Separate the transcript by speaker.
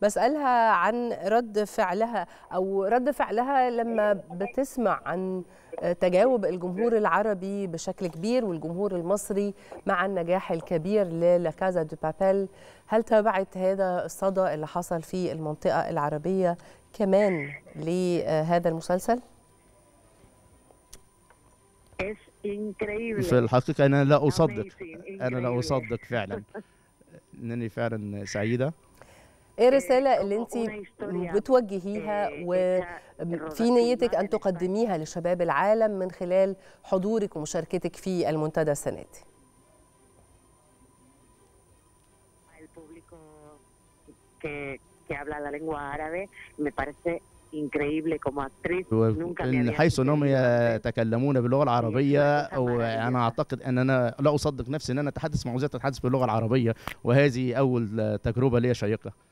Speaker 1: بسألها عن رد فعلها أو رد فعلها لما بتسمع عن تجاوب الجمهور العربي بشكل كبير والجمهور المصري مع النجاح الكبير للاكازا دو بابيل هل تابعت هذا الصدى اللي حصل في المنطقة العربية كمان لهذا المسلسل؟
Speaker 2: في الحقيقة أنا لا أصدق أنا لا أصدق فعلا أنني فعلا سعيدة
Speaker 1: ايه الرسالة اللي انت بتوجهيها وفي نيتك ان تقدميها لشباب العالم من خلال حضورك ومشاركتك في المنتدى السنة دي؟
Speaker 3: que habla la lengua árabe me parece increíble como actriz nunca me
Speaker 2: من حيث انهم يتكلمون باللغه العربيه او انا اعتقد ان انا لا اصدق نفسي ان انا اتحدث مع وزاره التحدث باللغه العربيه وهذه اول تجربه لي شيقه